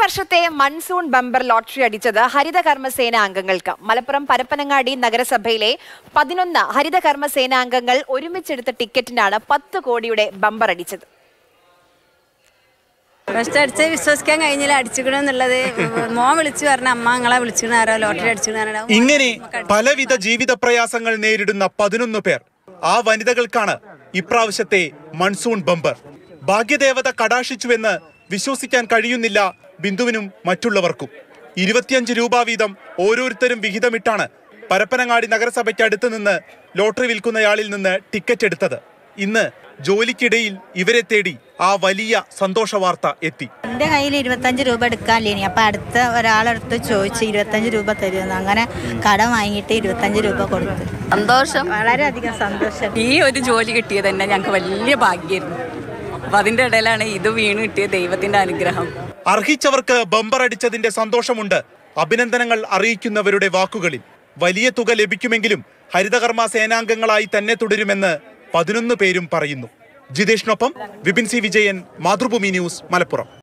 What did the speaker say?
വർഷത്തെ monsoon bumper lottery അടിച്ചത് ഹരിത കർമ്മസേന അംഗങ്ങൾക്ക് മലപ്പുറം പരപ്പനങ്ങാടി നഗരസഭയിലെ പതിനൊന്ന് ഹരിത കർമ്മസേന അംഗങ്ങൾ ഒരുമിച്ചെടുത്ത ടിക്കറ്റിനാണ് പത്ത് കോടിയുടെ ബമ്പർ അടിച്ചത് ഫസ്റ്റ് അടിച്ച് വിശ്വസിക്കാൻ കഴിഞ്ഞില്ല അടിച്ചിക്കണെന്നുള്ളത് മോൻ വിളിച്ചു പറഞ്ഞ അമ്മ നിങ്ങളെ വിളിച്ചിക്കണ ആരോ ലോട്ടറി അടിച്ചിക്കണ ഇങ്ങനെ പലവിധ ജീവിത പ്രയാസങ്ങൾ നേരിടുന്ന പതിനൊന്ന് പേർ ആ വനിതകൾക്കാണ് ഇപ്രാവശ്യത്തെ മൺസൂൺ ബമ്പർ ഭാഗ്യദേവത കടാക്ഷിച്ചുവെന്ന് വിശ്വസിക്കാൻ കഴിയുന്നില്ല ബിന്ദുവിനും മറ്റുള്ളവർക്കും ഇരുപത്തിയഞ്ച് രൂപ വീതം ഓരോരുത്തരും വിഹിതമിട്ടാണ് പരപ്പനങ്ങാടി നഗരസഭയ്ക്ക് അടുത്ത് നിന്ന് ലോട്ടറി വിൽക്കുന്നയാളിൽ നിന്ന് ടിക്കറ്റ് എടുത്തത് ഇന്ന് ജോലിക്കിടയിൽ ഇവരെ തേടി ആ വലിയ സന്തോഷ വാർത്ത എത്തി എൻ്റെ കയ്യിൽ ഇരുപത്തഞ്ച് രൂപ എടുക്കാനില്ലേനി അപ്പം അടുത്ത ഒരാളടുത്ത് ചോദിച്ച് ഇരുപത്തഞ്ച് രൂപ തരുമെന്ന് അങ്ങനെ കടം വാങ്ങിയിട്ട് ഇരുപത്തഞ്ച് രൂപ കൊടുത്തു സന്തോഷം വളരെയധികം സന്തോഷം ഈ ഒരു ജോലി കിട്ടിയത് തന്നെ ഞങ്ങൾക്ക് വലിയ ഭാഗ്യമായിരുന്നു അപ്പൊ അതിന്റെ ഇടയിലാണ് ഇത് വീണ് കിട്ടിയ ദൈവത്തിന്റെ അനുഗ്രഹം അർഹിച്ചവർക്ക് ബമ്പർ അടിച്ചതിന്റെ സന്തോഷമുണ്ട് അഭിനന്ദനങ്ങൾ അറിയിക്കുന്നവരുടെ വാക്കുകളിൽ വലിയ തുക ലഭിക്കുമെങ്കിലും ഹരിതകർമ്മ സേനാംഗങ്ങളായി തന്നെ തുടരുമെന്ന് പതിനൊന്ന് പേരും പറയുന്നു ജിതേഷിനൊപ്പം വിപിൻ സി വിജയൻ മാതൃഭൂമി ന്യൂസ് മലപ്പുറം